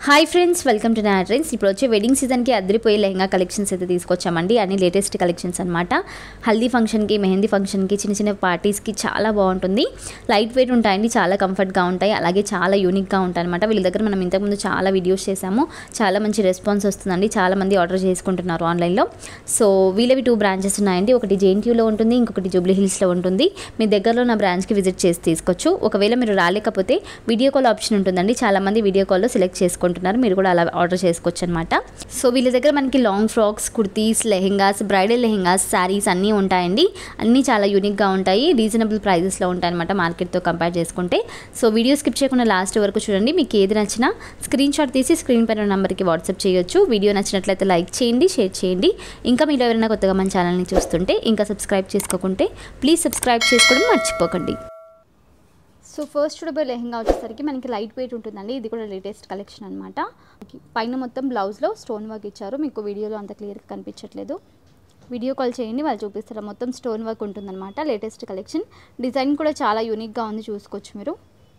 hi friends welcome to నా trends ఇప్పుడు వచ్చే వెడ్డింగ్ సీజన్కి అదిరిపోయే లెహంగా కలెక్షన్స్ అయితే తీసుకొచ్చామండి అన్ని లేటెస్ట్ కలెక్షన్స్ అనమాట హల్దీ ఫంక్షన్కి మెహందీ ఫంక్షన్కి చిన్న చిన్న పార్టీస్కి చాలా బాగుంటుంది లైట్ వెయిట్ ఉంటాయండి చాలా కంఫర్ట్గా ఉంటాయి అలాగే చాలా యూనిక్గా ఉంటాయి అనమాట వీళ్ళ దగ్గర మనం ఇంతకుముందు చాలా వీడియోస్ చేసాము చాలా మంచి రెస్పాన్స్ వస్తుందండి చాలా మంది ఆర్డర్ చేసుకుంటున్నారు ఆన్లైన్లో సో వీళ్ళవి టూ బ్రాంచెస్ ఉన్నాయండి ఒకటి జేఎన్టీయూలో ఉంటుంది ఇంకొకటి జూబ్లీ హిల్స్లో ఉంటుంది మీ దగ్గరలో నా బ్రాంచ్కి విజిట్ చేసి తీసుకోవచ్చు ఒకవేళ మీరు రాలేకపోతే వీడియో కాల్ ఆప్షన్ ఉంటుందండి చాలా మంది వీడియో కాల్లో సెలెక్ట్ చేసుకుంటున్నారు మీరు కూడా అలా ఆర్డర్ చేసుకోవచ్చు అనమాట సో వీళ్ళ దగ్గర మనకి long frocks kurtis lehengas bridal lehengas saris అన్నీ ఉంటాయండి అన్నీ చాలా యూనిక్గా ఉంటాయి రీజనబుల్ ప్రైజెస్లో ఉంటాయి అనమాట మార్కెట్తో కంపేర్ చేసుకుంటే సో వీడియో స్కిప్ చేయకుండా లాస్ట్ వరకు చూడండి మీకు ఏది నచ్చినా స్క్రీన్ షాట్ తీసి స్క్రీన్ పైన నెంబర్కి వాట్సాప్ చేయొచ్చు వీడియో నచ్చినట్లయితే లైక్ చేయండి షేర్ చేయండి ఇంకా మీరు ఎవరైనా కొత్తగా మన ఛానల్ని చూస్తుంటే ఇంకా సబ్స్క్రైబ్ చేసుకోకుంటే ప్లీజ్ సబ్స్క్రైబ్ చేసుకోవడం మర్చిపోకండి సో ఫస్ట్ చూడబోయే లెహంగా వచ్చేసరికి మనకి లైట్ వెయిట్ ఉంటుందండి ఇది కూడా లేటెస్ట్ కలెక్షన్ అనమాట పైన మొత్తం బ్లౌజ్లో స్టోన్ వర్క్ ఇచ్చారు మీకు వీడియోలో అంత క్లియర్గా కనిపించట్లేదు వీడియో కాల్ చేయండి వాళ్ళు చూపిస్తారు మొత్తం స్టోన్ వర్క్ ఉంటుందన్నమాట లేటెస్ట్ కలెక్షన్ డిజైన్ కూడా చాలా యూనిక్గా ఉంది చూసుకోవచ్చు మీరు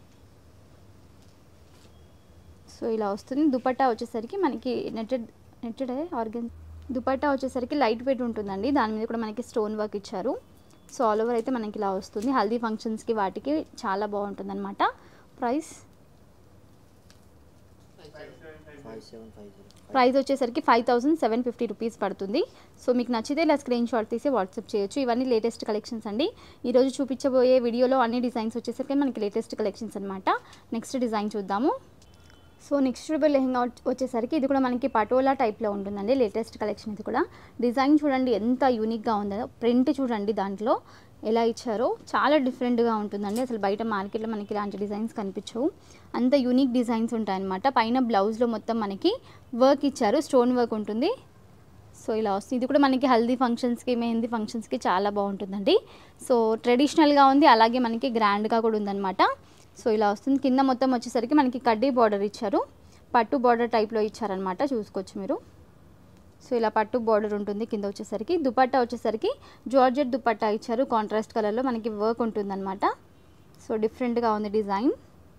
సో ఇలా వస్తుంది దుపట్టా వచ్చేసరికి మనకి నెట్టెడ్ నెట్టెడ్ ఆర్గన్ దుపట్టా వచ్చేసరికి లైట్ వెయిట్ ఉంటుందండి దాని మీద కూడా మనకి స్టోన్ వర్క్ ఇచ్చారు సో ఆల్ ఓవర్ అయితే మనకి ఇలా వస్తుంది హల్దీ ఫంక్షన్స్కి వాటికి చాలా బాగుంటుంది అనమాట price five seven five zero price వచ్చేసరికి five thousand seven fifty rupees పడుతుంది సో మీకు నచ్చితే ఇలా స్క్రీన్ షాట్ తీసి వాట్సాప్ చేయొచ్చు ఇవన్నీ లేటెస్ట్ కలెక్షన్స్ అండి ఈరోజు చూపించబోయే వీడియోలో అన్ని డిజైన్స్ వచ్చేసరికి మనకి లేటెస్ట్ కలెక్షన్స్ అనమాట నెక్స్ట్ డిజైన్ చూద్దాము సో నెక్స్ట్ చూడబోయే లెహంగా వచ్చ- వచ్చేసరికి ఇది కూడా మనకి పటోలా టైప్లో ఉంటుందండి లేటెస్ట్ కలెక్షన్ ఇది కూడా డిజైన్ చూడండి ఎంత యూనిక్గా ఉందో ప్రింట్ చూడండి దాంట్లో ఎలా ఇచ్చారో చాలా డిఫరెంట్గా ఉంటుందండి అసలు బయట మార్కెట్లో మనకి ఇలాంటి డిజైన్స్ కనిపించవు అంత యూనిక్ డిజైన్స్ ఉంటాయన్నమాట పైన బ్లౌజ్లో మొత్తం మనకి వర్క్ ఇచ్చారు స్టోన్ వర్క్ ఉంటుంది సో ఇలా వస్తుంది ఇది కూడా మనకి హల్దీ ఫంక్షన్స్కి మెహందీ ఫంక్షన్స్కి చాలా బాగుంటుందండి సో ట్రెడిషనల్గా ఉంది అలాగే మనకి గ్రాండ్గా కూడా ఉందన్నమాట సో ఇలా వస్తుంది కింద మొత్తం వచ్చేసరికి మనకి కడ్డీ బార్డర్ ఇచ్చారు పట్టు బార్డర్ టైప్లో ఇచ్చారనమాట చూసుకోవచ్చు మీరు సో ఇలా పట్టు బార్డర్ ఉంటుంది కింద వచ్చేసరికి దుపట్టా వచ్చేసరికి జార్జెట్ దుపట్టా ఇచ్చారు కాంట్రాస్ట్ కలర్లో మనకి వర్క్ ఉంటుందన్నమాట సో డిఫరెంట్గా ఉంది డిజైన్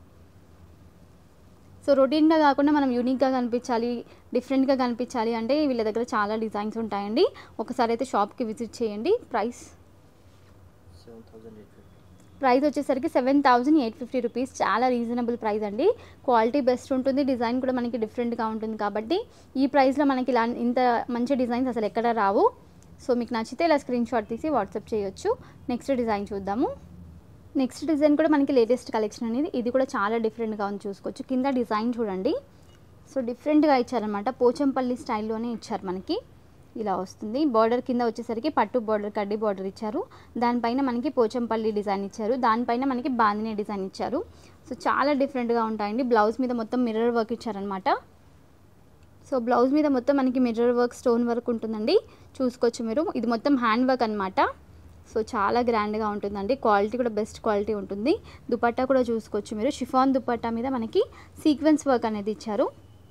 సో రొటీన్గా కాకుండా మనం యూనిక్గా కనిపించాలి డిఫరెంట్గా కనిపించాలి అంటే వీళ్ళ దగ్గర చాలా డిజైన్స్ ఉంటాయండి ఒకసారి అయితే షాప్కి విజిట్ చేయండి price seven thousand eight fifty price వచ్చేసరికి seven thousand eight fifty rupees చాలా రీజనబుల్ ప్రైస్ అండి క్వాలిటీ బెస్ట్ ఉంటుంది డిజైన్ కూడా మనకి డిఫరెంట్గా ఉంటుంది కాబట్టి ఈ ప్రైస్లో మనకి ఇలా ఇంత మంచి డిజైన్స్ అసలు ఎక్కడ రావు సో మీకు నచ్చితే ఇలా స్క్రీన్ షాట్ తీసి వాట్సాప్ చేయొచ్చు నెక్స్ట్ డిజైన్ చూద్దాము నెక్స్ట్ డిజైన్ కూడా మనకి లేటెస్ట్ కలెక్షన్ అనేది ఇది కూడా చాలా డిఫరెంట్గా ఉంది చూసుకోవచ్చు కింద డిజైన్ చూడండి సో డిఫరెంట్గా ఇచ్చారనమాట పోచంపల్లి స్టైల్లోనే ఇచ్చారు మనకి ఇలా వస్తుంది బార్డర్ కింద వచ్చేసరికి పట్టు బార్డర్ కడ్డీ బార్డర్ ఇచ్చారు దానిపైన మనకి పోచంపల్లి డిజైన్ ఇచ్చారు దానిపైన మనకి బాందిని డిజైన్ ఇచ్చారు సో చాలా డిఫరెంట్గా ఉంటాయండి బ్లౌజ్ మీద మొత్తం మిర్రర్ వర్క్ ఇచ్చారనమాట సో బ్లౌజ్ మీద మొత్తం మనకి మిర్రర్ వర్క్ స్టోన్ వర్క్ ఉంటుందండి చూసుకోవచ్చు మీరు ఇది మొత్తం హ్యాండ్ వర్క్ అనమాట సో చాలా గ్రాండ్గా ఉంటుందండి క్వాలిటీ కూడా బెస్ట్ క్వాలిటీ ఉంటుంది దుపట్టా కూడా చూసుకోవచ్చు మీరు షిఫాన్ దుపట్టా మీద మనకి సీక్వెన్స్ వర్క్ అనేది ఇచ్చారు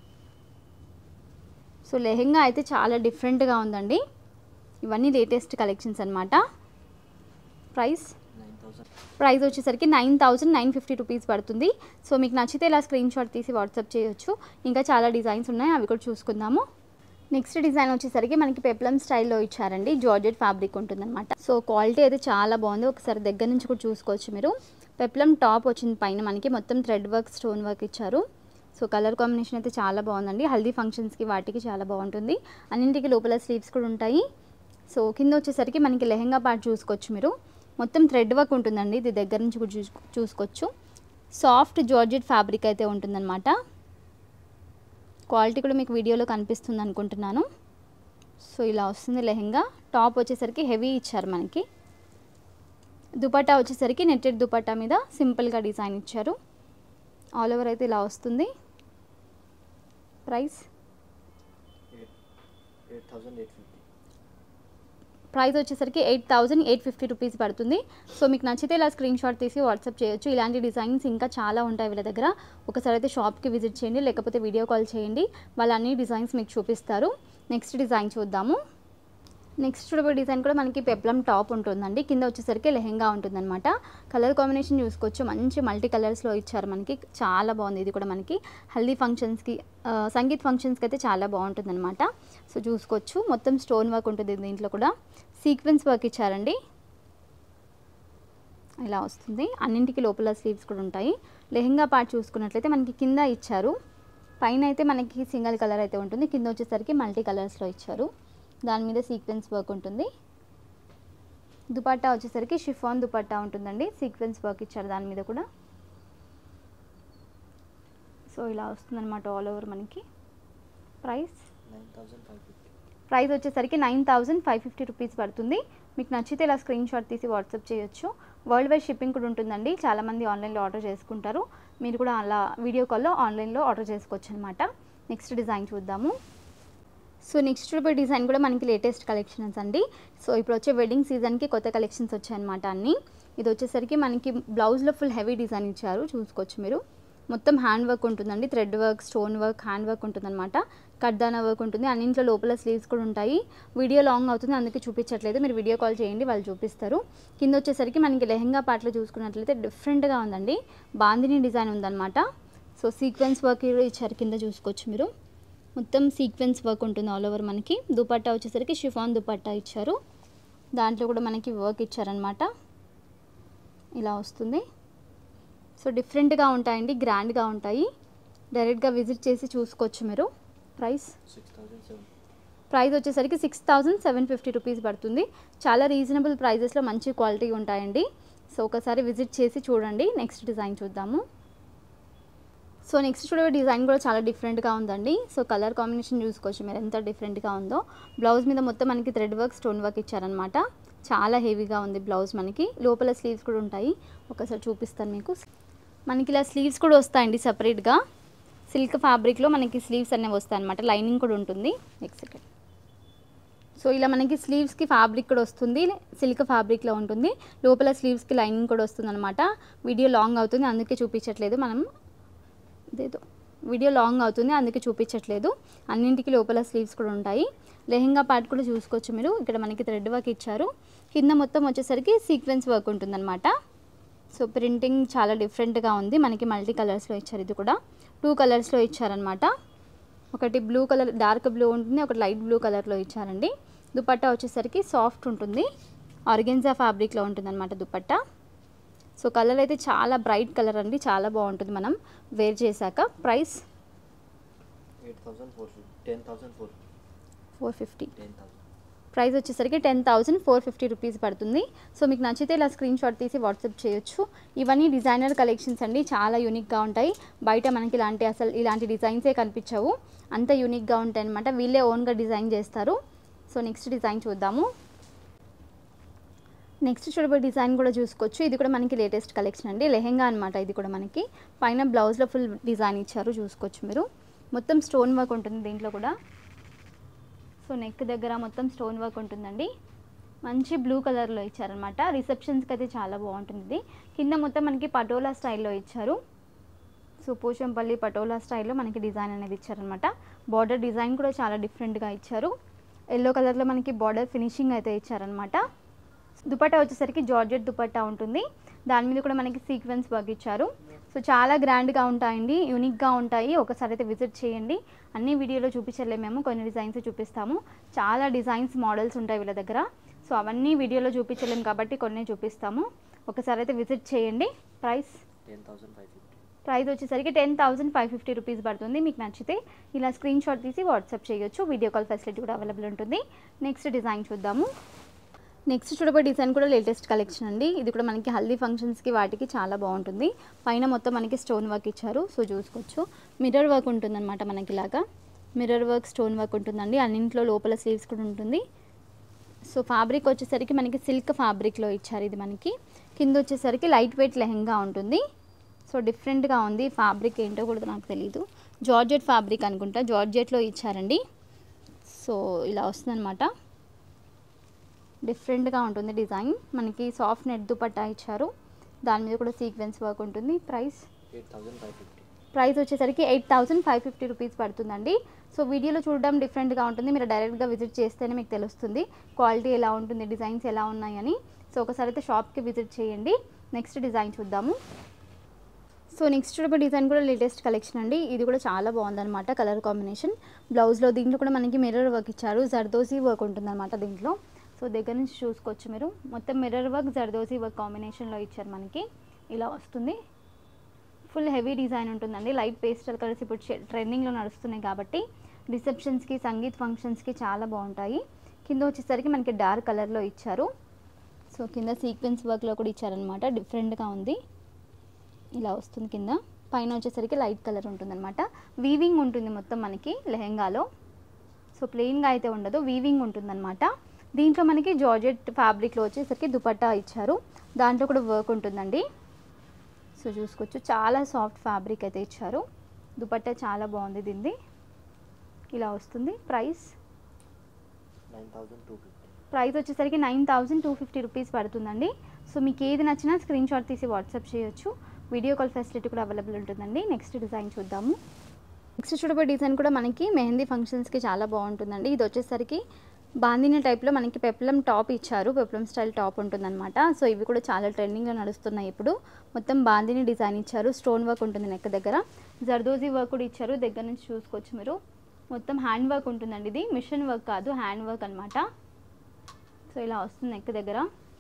సో లెహెంగా అయితే చాలా డిఫరెంట్గా ఉందండి ఇవన్నీ లేటెస్ట్ కలెక్షన్స్ అనమాట ప్రైస్ నైన్ థౌజండ్ ప్రైస్ వచ్చేసరికి nine thousand nine fifty rupees పడుతుంది సో మీకు నచ్చితే ఇలా స్క్రీన్ షాట్ తీసి వాట్సాప్ చేయొచ్చు ఇంకా చాలా డిజైన్స్ ఉన్నాయి అవి కూడా చూసుకుందాము నెక్స్ట్ డిజైన్ వచ్చేసరికి మనకి పెప్లం స్టైల్లో ఇచ్చారండి జార్జెట్ ఫ్యాబ్రిక్ ఉంటుందన్నమాట సో క్వాలిటీ అయితే చాలా బాగుంది ఒకసారి దగ్గర నుంచి కూడా చూసుకోవచ్చు మీరు పెప్లం టాప్ వచ్చింది పైన మనకి మొత్తం థ్రెడ్ వర్క్ స్టోన్ వర్క్ ఇచ్చారు సో కలర్ కాంబినేషన్ అయితే చాలా బాగుందండి హల్దీ ఫంక్షన్స్కి వాటికి చాలా బాగుంటుంది అన్నింటికి లోపల స్లీవ్స్ కూడా ఉంటాయి సో కింద వచ్చేసరికి మనకి లెహెంగా పార్ట్ చూసుకోవచ్చు మీరు మొత్తం థ్రెడ్ వర్క్ ఉంటుందండి ఇది దగ్గర నుంచి కూడా చూసు చూసుకోవచ్చు సాఫ్ట్ జార్జెట్ ఫ్యాబ్రిక్ అయితే ఉంటుందన్నమాట క్వాలిటీ కూడా మీకు వీడియోలో కనిపిస్తుంది అనుకుంటున్నాను సో ఇలా వస్తుంది లెహెంగా టాప్ వచ్చేసరికి హెవీ ఇచ్చారు మనకి దుపట్టా వచ్చేసరికి నెట్టెడ్ దుపట్టా మీద సింపుల్గా డిజైన్ ఇచ్చారు ఆల్ ఓవర్ అయితే ఇలా వస్తుంది price eight eight thousand eight fifty price వచ్చేసరికి eight thousand eight fifty rupees పడుతుంది సో మీకు నచ్చితే ఇలా స్క్రీన్ షాట్ తీసి వాట్సాప్ చేయొచ్చు ఇలాంటి డిజైన్స్ ఇంకా చాలా ఉంటాయి వీళ్ళ దగ్గర ఒకసారి అయితే షాప్కి విజిట్ చేయండి లేకపోతే వీడియో కాల్ చేయండి వాళ్ళు అన్ని డిజైన్స్ మీకు చూపిస్తారు నెక్స్ట్ డిజైన్ చూద్దాము నెక్స్ట్ చూడబోయే డిజైన్ కూడా మనకి పెప్లం టాప్ ఉంటుందండి కింద వచ్చేసరికి లెహెంగా ఉంటుందన్నమాట కలర్ కాంబినేషన్ చూసుకోవచ్చు మంచి మల్టీ కలర్స్లో ఇచ్చారు మనకి చాలా బాగుంది ఇది కూడా మనకి హల్దీ ఫంక్షన్స్కి ఆ, సంగీత్ ఫంక్షన్స్కి అయితే చాలా బాగుంటుందన్నమాట సో చూసుకోవచ్చు మొత్తం స్టోన్ వర్క్ ఉంటుంది దీంట్లో కూడా సీక్వెన్స్ వర్క్ ఇచ్చారండి ఇలా వస్తుంది అన్నింటికి లోపల స్లీవ్స్ కూడా ఉంటాయి లెహెంగా పార్ట్ చూసుకున్నట్లయితే మనకి కింద ఇచ్చారు పైన అయితే మనకి సింగిల్ కలర్ అయితే ఉంటుంది కింద వచ్చేసరికి మల్టీ కలర్స్లో ఇచ్చారు దాని మీద సీక్వెన్స్ వర్క్ ఉంటుంది దుపట్టా వచ్చేసరికి షిఫాన్ దుపట్టా ఉంటుందండి సీక్వెన్స్ వర్క్ ఇచ్చారు దాని మీద కూడా సో ఇలా వస్తుందన్నమాట ఆల్ ఓవర్ మనకి price nine thousand five fifty price వచ్చేసరికి nine thousand five fifty rupees పడుతుంది మీకు నచ్చితే ఇలా స్క్రీన్ షాట్ తీసి వాట్సాప్ చేయొచ్చు వరల్డ్ వైడ్ షిప్పింగ్ కూడా ఉంటుందండి చాలామంది ఆన్లైన్లో ఆర్డర్ చేసుకుంటారు మీరు కూడా అలా వీడియో కాల్లో ఆన్లైన్లో ఆర్డర్ చేసుకోవచ్చు అనమాట నెక్స్ట్ డిజైన్ చూద్దాము సో నెక్స్ట్ చూపే డిజైన్ కూడా మనకి లేటెస్ట్ కలెక్షన్స్ అండి సో ఇప్పుడు వచ్చే వెడ్డింగ్ సీజన్కి కొత్త కలెక్షన్స్ వచ్చాయన్నమాట అన్నీ ఇది వచ్చేసరికి మనకి బ్లౌజ్లో ఫుల్ హెవీ డిజైన్ ఇచ్చారు చూసుకోవచ్చు మీరు మొత్తం హ్యాండ్ వర్క్ ఉంటుందండి thread work stone work hand work ఉంటుందన్నమాట కడ్దానా వర్క్ ఉంటుంది అన్నింట్లో లోపల స్లీవ్స్ కూడా ఉంటాయి వీడియో లాంగ్ అవుతుంది అందుకే చూపించట్లేదు మీరు వీడియో కాల్ చేయండి వాళ్ళు చూపిస్తారు కింద వచ్చేసరికి మనకి లెహెంగా పాటలు చూసుకున్నట్లయితే డిఫరెంట్గా ఉందండి బాందిని డిజైన్ ఉందన్నమాట సో సీక్వెన్స్ వర్క్ కూడా ఇచ్చారు కింద చూసుకోవచ్చు మీరు మొత్తం సీక్వెన్స్ వర్క్ ఉంటుంది ఆల్ ఓవర్ మనకి దుపట్టా వచ్చేసరికి షిఫాన్ దుపట్టా ఇచ్చారు దాంట్లో కూడా మనకి వర్క్ ఇచ్చారనమాట ఇలా వస్తుంది సో డిఫరెంట్గా ఉంటాయండి గ్రాండ్గా ఉంటాయి డైరెక్ట్గా విజిట్ చేసి చూసుకోవచ్చు మీరు price six thousand seven price వచ్చేసరికి six thousand seven fifty rupees పడుతుంది చాలా రీజనబుల్ ప్రైజెస్లో మంచి క్వాలిటీ ఉంటాయండి సో ఒకసారి విజిట్ చేసి చూడండి నెక్స్ట్ డిజైన్ చూద్దాము సో నెక్స్ట్ చూడే డిజైన్ కూడా చాలా డిఫరెంట్గా ఉందండి సో కలర్ కాంబినేషన్ చూసుకోవచ్చు మీరు ఎంత డిఫరెంట్గా ఉందో బ్లౌజ్ మీద మొత్తం మనకి థ్రెడ్ వర్క్ స్టోన్ వర్క్ ఇచ్చారనమాట చాలా హెవీగా ఉంది బ్లౌజ్ మనకి లోపల స్లీవ్స్ కూడా ఉంటాయి ఒకసారి చూపిస్తాను మీకు మనకి ఇలా స్లీవ్స్ కూడా వస్తాయండి సపరేట్గా సిల్క్ ఫ్యాబ్రిక్లో మనకి స్లీవ్స్ అనేవి వస్తాయి అనమాట లైనింగ్ కూడా ఉంటుంది నెక్స్ట్ సెకండ్ సో ఇలా మనకి స్లీవ్స్కి ఫ్యాబ్రిక్ కూడా వస్తుంది సిల్క్ ఫ్యాబ్రిక్లో ఉంటుంది లోపల స్లీవ్స్కి లైనింగ్ కూడా వస్తుంది అనమాట వీడియో లాంగ్ అవుతుంది అందుకే చూపించట్లేదు మనం ఇదేదో వీడియో లాంగ్ అవుతుంది అందుకే చూపించట్లేదు అన్నింటికి లోపల స్లీవ్స్ కూడా ఉంటాయి లెహెంగా పార్ట్ కూడా చూసుకోవచ్చు మీరు ఇక్కడ మనకి థ్రెడ్ వర్క్ ఇచ్చారు కింద మొత్తం వచ్చేసరికి సీక్వెన్స్ వర్క్ ఉంటుందన్నమాట సో ప్రింటింగ్ చాలా డిఫరెంట్గా ఉంది మనకి మల్టీ కలర్స్లో ఇచ్చారు ఇది కూడా టూ కలర్స్లో ఇచ్చారనమాట ఒకటి బ్లూ కలర్ డార్క్ బ్లూ ఉంటుంది ఒకటి లైట్ బ్లూ కలర్లో ఇచ్చారండి దుపట్టా వచ్చేసరికి సాఫ్ట్ ఉంటుంది ఆర్గెన్జా ఫ్యాబ్రిక్లో ఉంటుంది అనమాట దుపట్టా సో కలర్ అయితే చాలా బ్రైట్ కలర్ అండి చాలా బాగుంటుంది మనం వేర్ చేశాక price eight thousand four fifty ten thousand four four fifty ten thousand price వచ్చేసరికి ten thousand four fifty rupees పడుతుంది సో మీకు నచ్చితే ఇలా స్క్రీన్ షాట్ తీసి వాట్సాప్ చేయొచ్చు ఇవన్నీ డిజైనర్ కలెక్షన్స్ అండి చాలా యూనిక్గా ఉంటాయి బయట మనకి ఇలాంటి అసలు ఇలాంటి డిజైన్సే కనిపించవు అంత యూనిక్గా ఉంటాయి అనమాట వీళ్ళే ఓన్గా డిజైన్ చేస్తారు సో నెక్స్ట్ డిజైన్ చూద్దాము నెక్స్ట్ చూడబోయే డిజైన్ కూడా చూసుకోవచ్చు ఇది కూడా మనకి లేటెస్ట్ కలెక్షన్ అండి లెహెంగా అనమాట ఇది కూడా మనకి పైన బ్లౌజ్లో ఫుల్ డిజైన్ ఇచ్చారు చూసుకోవచ్చు మీరు మొత్తం స్టోన్ వర్క్ ఉంటుంది దీంట్లో కూడా సో నెక్ దగ్గర మొత్తం స్టోన్ వర్క్ ఉంటుందండి మంచి బ్లూ కలర్లో ఇచ్చారనమాట రిసెప్షన్స్కి అయితే చాలా బాగుంటుంది ఇది కింద మొత్తం మనకి పటోలా స్టైల్లో ఇచ్చారు సో పోచంపల్లి పటోలా స్టైల్లో మనకి డిజైన్ అనేది ఇచ్చారనమాట బార్డర్ డిజైన్ కూడా చాలా డిఫరెంట్గా ఇచ్చారు ఎల్లో కలర్లో మనకి బార్డర్ ఫినిషింగ్ అయితే ఇచ్చారనమాట దుపట్టా వచ్చేసరికి జార్జెట్ దుపట్టా ఉంటుంది దాని మీద కూడా మనకి సీక్వెన్స్ వర్క్ ఇచ్చారు సో చాలా గ్రాండ్గా ఉంటాయండి యూనిక్గా ఉంటాయి ఒకసారి అయితే విజిట్ చేయండి అన్ని వీడియోలో చూపించలేము మేము కొన్ని డిజైన్స్ చూపిస్తాము చాలా డిజైన్స్ మోడల్స్ ఉంటాయి వీళ్ళ దగ్గర సో అవన్నీ వీడియోలో చూపించలేము కాబట్టి కొన్ని చూపిస్తాము ఒకసారి అయితే విజిట్ చేయండి price ten thousand five fifty price వచ్చేసరికి ten thousand five fifty rupees పడుతుంది మీకు నచ్చితే ఇలా స్క్రీన్ షాట్ తీసి వాట్సాప్ చేయొచ్చు వీడియో కాల్ ఫెసిలిటీ కూడా అవైలబుల్ ఉంటుంది నెక్స్ట్ డిజైన్ చూద్దాము నెక్స్ట్ చూడబోయే డిజైన్ కూడా లేటెస్ట్ కలెక్షన్ అండి ఇది కూడా మనకి హల్దీ ఫంక్షన్స్కి వాటికి చాలా బాగుంటుంది పైన మొత్తం మనకి స్టోన్ వర్క్ ఇచ్చారు సో చూసుకోవచ్చు మిర్రర్ వర్క్ ఉంటుందన్నమాట మనకి ఇలాగా మిర్రర్ వర్క్ స్టోన్ వర్క్ ఉంటుందండి అన్నింట్లో లోపల స్లీవ్స్ కూడా ఉంటుంది సో ఫ్యాబ్రిక్ వచ్చేసరికి మనకి సిల్క్ ఫ్యాబ్రిక్లో ఇచ్చారు ఇది మనకి కింద వచ్చేసరికి లైట్ వెయిట్ లెహెంగా ఉంటుంది సో డిఫరెంట్గా ఉంది ఫ్యాబ్రిక్ ఏంటో కూడా నాకు తెలియదు జార్జెట్ ఫ్యాబ్రిక్ అనుకుంటా జార్జెట్లో ఇచ్చారండి సో ఇలా వస్తుందన్నమాట డిఫరెంట్గా ఉంటుంది డిజైన్ మనకి సాఫ్ట్ నెట్ దుపట్టా ఇచ్చారు దాని మీద కూడా సీక్వెన్స్ వర్క్ ఉంటుంది price eight thousand five fifty price వచ్చేసరికి eight thousand five fifty rupees పడుతుందండి సో వీడియోలో చూడడం డిఫరెంట్గా ఉంటుంది మీరు డైరెక్ట్గా విజిట్ చేస్తేనే మీకు తెలుస్తుంది క్వాలిటీ ఎలా ఉంటుంది డిజైన్స్ ఎలా ఉన్నాయని సో ఒకసారి అయితే షాప్కి విజిట్ చేయండి నెక్స్ట్ డిజైన్ చూద్దాము సో నెక్స్ట్ చూడబోయే డిజైన్ కూడా లేటెస్ట్ కలెక్షన్ అండి ఇది కూడా చాలా బాగుందన్నమాట కలర్ కాంబినేషన్ బ్లౌజ్లో దీంట్లో కూడా మనకి మిర్రర్ వర్క్ ఇచ్చారు జర్దోసి వర్క్ ఉంటుందన్నమాట దీంట్లో సో దగ్గర నుంచి చూసుకోవచ్చు మీరు మొత్తం మిర్రర్ వర్క్ జర్దోసి వర్క్ కాంబినేషన్లో ఇచ్చారు మనకి ఇలా వస్తుంది ఫుల్ హెవీ డిజైన్ ఉంటుందండి లైట్ పేస్టల్ కలర్స్ ఇప్పుడు చే- ట్రెండింగ్లో నడుస్తున్నాయి కాబట్టి రిసెప్షన్స్కి సంగీత్ ఫంక్షన్స్కి చాలా బాగుంటాయి కింద వచ్చేసరికి మనకి డార్క్ కలర్లో ఇచ్చారు సో కింద సీక్వెన్స్ వర్క్లో కూడా ఇచ్చారనమాట డిఫరెంట్గా ఉంది ఇలా వస్తుంది కింద పైన వచ్చేసరికి లైట్ కలర్ ఉంటుందన్నమాట వీవింగ్ ఉంటుంది మొత్తం మనకి లెహెంగాలో సో ప్లెయిన్గా అయితే ఉండదు వీవింగ్ ఉంటుందన్నమాట దీంట్లో మనకి జార్జెట్ ఫ్యాబ్రిక్లో వచ్చేసరికి దుపట్టా ఇచ్చారు దాంట్లో కూడా వర్క్ ఉంటుందండి సో చూసుకోవచ్చు చాలా సాఫ్ట్ ఫ్యాబ్రిక్ అయితే ఇచ్చారు దుపట్టా చాలా బాగుంది దీనిది ఇలా వస్తుంది price nine thousand two fifty price వచ్చేసరికి nine thousand two fifty rupees పడుతుందండి సో మీకు ఏది నచ్చినా స్క్రీన్ షాట్ తీసి వాట్సాప్ చేయొచ్చు వీడియో కాల్ ఫెసిలిటీ కూడా అవైలబుల్ ఉంటుందండి నెక్స్ట్ డిజైన్ చూద్దాము నెక్స్ట్ చూడబోయే డిజైన్ కూడా మనకి మెహందీ ఫంక్షన్స్కి చాలా బాగుంటుందండి ఇది వచ్చేసరికి బాందిని టైప్లో మనకి పెప్లం టాప్ ఇచ్చారు పెప్లం స్టైల్ టాప్ ఉంటుందన్నమాట సో ఇవి కూడా చాలా ట్రెండింగ్గా నడుస్తున్నాయి ఇప్పుడు మొత్తం బాందిని డిజైన్ ఇచ్చారు స్టోన్ వర్క్ ఉంటుంది నెక్ దగ్గర జర్దోజీ వర్క్ కూడా ఇచ్చారు దగ్గర నుంచి చూసుకోవచ్చు మీరు మొత్తం హ్యాండ్ వర్క్ ఉంటుందండి ఇది మిషన్ వర్క్ కాదు హ్యాండ్ వర్క్ అనమాట సో ఇలా వస్తుంది నెక్ దగ్గర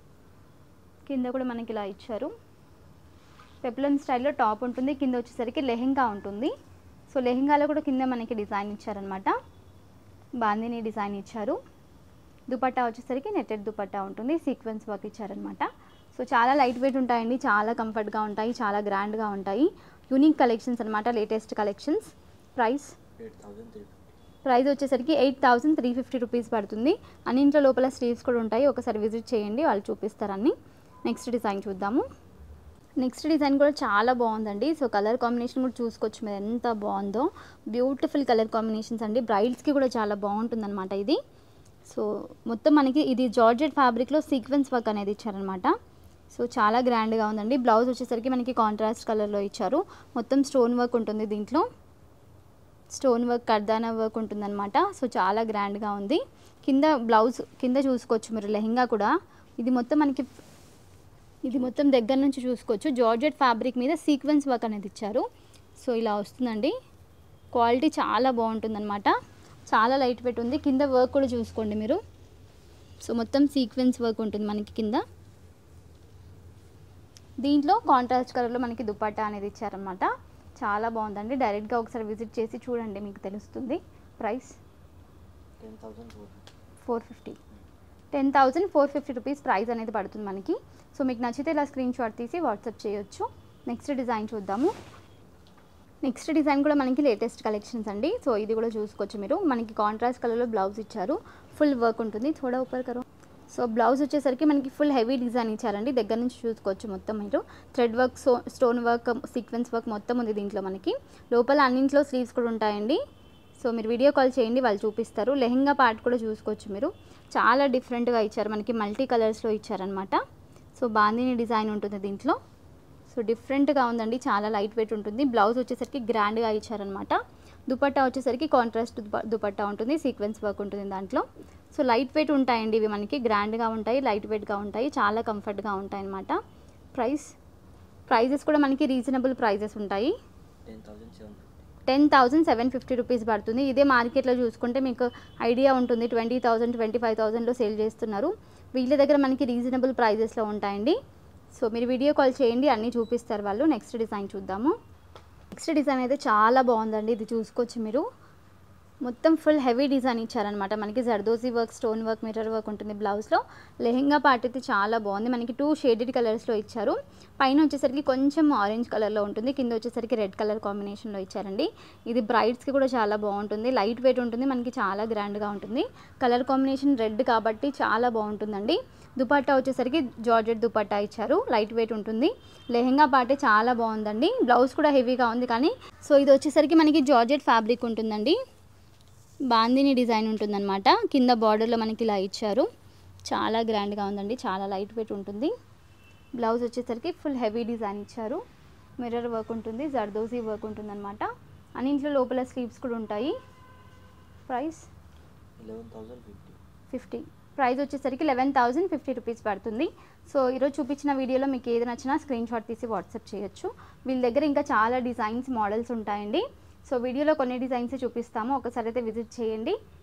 కింద కూడా మనకి ఇలా ఇచ్చారు పెప్లం స్టైల్లో టాప్ ఉంటుంది కింద వచ్చేసరికి లెహెంగా ఉంటుంది సో లెహెంగాలో కూడా కింద మనకి డిజైన్ ఇచ్చారనమాట బాందిని డిజైన్ ఇచ్చారు దుపట్టా వచ్చేసరికి నెట్టెడ్ దుపట్టా ఉంటుంది సీక్వెన్స్ వర్క్ ఇచ్చారనమాట సో చాలా లైట్ వెయిట్ ఉంటాయండి చాలా కంఫర్ట్గా ఉంటాయి చాలా గ్రాండ్గా ఉంటాయి యూనిక్ కలెక్షన్స్ అనమాట latest collections price eight thousand three fifty price వచ్చేసరికి eight thousand three fifty rupees పడుతుంది అన్నింట్లో లోపల స్లీవ్స్ కూడా ఉంటాయి ఒకసారి విజిట్ చేయండి వాళ్ళు చూపిస్తారని నెక్స్ట్ డిజైన్ చూద్దాము నెక్స్ట్ డిజైన్ కూడా చాలా బాగుందండి సో కలర్ కాంబినేషన్ కూడా చూసుకోవచ్చు మీరు ఎంత బాగుందో బ్యూటిఫుల్ కలర్ కాంబినేషన్స్ అండి బ్రైడ్స్కి కూడా చాలా బాగుంటుందన్నమాట ఇది సో మొత్తం మనకి ఇది జార్జెట్ ఫ్యాబ్రిక్లో సీక్వెన్స్ వర్క్ అనేది ఇచ్చారనమాట సో చాలా గ్రాండ్గా ఉందండి బ్లౌజ్ వచ్చేసరికి మనకి కాంట్రాస్ట్ కలర్లో ఇచ్చారు మొత్తం స్టోన్ వర్క్ ఉంటుంది దీంట్లో స్టోన్ వర్క్ కర్దానా వర్క్ ఉంటుందన్నమాట సో చాలా గ్రాండ్గా ఉంది కింద బ్లౌజ్ కింద చూసుకోవచ్చు మీరు లెహెంగా కూడా ఇది మొత్తం మనకి ఇది మొత్తం దగ్గర నుంచి చూసుకోవచ్చు జార్జెట్ ఫ్యాబ్రిక్ మీద సీక్వెన్స్ వర్క్ అనేది ఇచ్చారు సో ఇలా వస్తుందండి క్వాలిటీ చాలా బాగుంటుందన్నమాట చాలా లైట్ వెయిట్ ఉంది కింద వర్క్ కూడా చూసుకోండి మీరు సో మొత్తం సీక్వెన్స్ వర్క్ ఉంటుంది మనకి కింద దీంట్లో కాంట్రాస్ట్ కలర్లో మనకి దుపట్టా అనేది ఇచ్చారనమాట చాలా బాగుందండి డైరెక్ట్గా ఒకసారి విజిట్ చేసి చూడండి మీకు తెలుస్తుంది price ten thousand four fifty four fifty ten thousand four fifty rupees price అనేది పడుతుంది మనకి సో మీకు నచ్చితే ఇలా స్క్రీన్ షాట్ తీసి వాట్సాప్ చేయొచ్చు నెక్స్ట్ డిజైన్ చూద్దాము నెక్స్ట్ డిజైన్ కూడా మనకి లేటెస్ట్ కలెక్షన్స్ అండి సో ఇది కూడా చూసుకోవచ్చు మీరు మనకి కాంట్రాస్ట్ కలర్లో బ్లౌజ్ ఇచ్చారు ఫుల్ వర్క్ ఉంటుంది థోడా ఊపర్ కరో సో బ్లౌజ్ వచ్చేసరికి మనకి ఫుల్ హెవీ డిజైన్ ఇచ్చారండి దగ్గర నుంచి చూసుకోవచ్చు మొత్తం మీరు thread work so stone work sequence work మొత్తం ఉంది దీంట్లో మనకి లోపల అన్నింట్లో స్లీవ్స్ కూడా ఉంటాయండి సో మీరు వీడియో కాల్ చేయండి వాళ్ళు చూపిస్తారు లెహెంగా పార్ట్ కూడా చూసుకోవచ్చు మీరు చాలా డిఫరెంట్గా ఇచ్చారు మనకి మల్టీ కలర్స్లో ఇచ్చారనమాట సో బాందిని డిజైన్ ఉంటుంది దీంట్లో సో డిఫరెంట్గా ఉందండి చాలా లైట్ వెయిట్ ఉంటుంది బ్లౌజ్ వచ్చేసరికి గ్రాండ్గా ఇచ్చారనమాట దుపట్టా వచ్చేసరికి కాంట్రాస్ట్ దుప- దుపట్టా ఉంటుంది సీక్వెన్స్ వర్క్ ఉంటుంది దాంట్లో సో లైట్ వెయిట్ ఉంటాయండి ఇవి మనకి గ్రాండ్గా ఉంటాయి లైట్ వెయిట్గా ఉంటాయి చాలా కంఫర్ట్గా ఉంటాయి అన్నమాట ప్రైస్ ప్రైజెస్ కూడా మనకి రీజనబుల్ ప్రైజెస్ ఉంటాయి ten thousand seven fifty ten thousand seven fifty rupees పడుతుంది ఇదే మార్కెట్లో చూసుకుంటే మీకు ఐడియా ఉంటుంది ట్వంటీ థౌజండ్ ట్వంటీ ఫైవ్ థౌజండ్లో సేల్ చేస్తున్నారు వీళ్ళ దగ్గర మనకి రీజనబుల్ ప్రైజెస్లో ఉంటాయండి సో మీరు వీడియో కాల్ చేయండి అన్నీ చూపిస్తారు వాళ్ళు నెక్స్ట్ డిజైన్ చూద్దాము నెక్స్ట్ డిజైన్ అయితే చాలా బాగుందండి ఇది చూసుకోవచ్చు మీరు మొత్తం ఫుల్ హెవీ డిజైన్ ఇచ్చారనమాట మనకి zardozi work stone work mirror work ఉంటుంది బ్లౌజ్లో లెహెంగా పార్ట్ అయితే చాలా బాగుంది మనకి టూ షేడెడ్ కలర్స్లో ఇచ్చారు పైన వచ్చేసరికి కొంచెం ఆరెంజ్ కలర్లో ఉంటుంది కింద వచ్చేసరికి రెడ్ కలర్ కాంబినేషన్లో ఇచ్చారండి ఇది బ్రైడ్స్కి కూడా చాలా బాగుంటుంది లైట్ వెయిట్ ఉంటుంది మనకి చాలా గ్రాండ్గా ఉంటుంది కలర్ కాంబినేషన్ రెడ్ కాబట్టి చాలా బాగుంటుందండి దుపట్టా వచ్చేసరికి జార్జెట్ దుపట్టా ఇచ్చారు లైట్ వెయిట్ ఉంటుంది లెహెంగా పార్టే చాలా బాగుందండి బ్లౌజ్ కూడా హెవీగా ఉంది కానీ సో ఇది వచ్చేసరికి మనకి జార్జెట్ ఫ్యాబ్రిక్ ఉంటుందండి బాందిని డిజైన్ ఉంటుందన్నమాట కింద బార్డర్లో మనకి ఇలా ఇచ్చారు చాలా గ్రాండ్గా ఉందండి చాలా లైట్ వెయిట్ ఉంటుంది బ్లౌజ్ వచ్చేసరికి ఫుల్ హెవీ డిజైన్ ఇచ్చారు మిర్రర్ వర్క్ ఉంటుంది జర్దోజీ వర్క్ ఉంటుంది అనమాట అని ఇంట్లో లోపల స్లీవ్స్ కూడా ఉంటాయి price eleven thousand fifty fifty price వచ్చేసరికి లెవెన్ థౌజండ్ ఫిఫ్టీ రూపీస్ పడుతుంది సో ఈరోజు చూపించిన వీడియోలో మీకు ఏది నచ్చినా స్క్రీన్ షాట్ తీసి వాట్సాప్ చేయొచ్చు వీళ్ళ దగ్గర ఇంకా చాలా డిజైన్స్ మోడల్స్ ఉంటాయండి సో వీడియోలో కొన్ని డిజైన్స్ చూపిస్తాము ఒకసారి అయితే విజిట్ చేయండి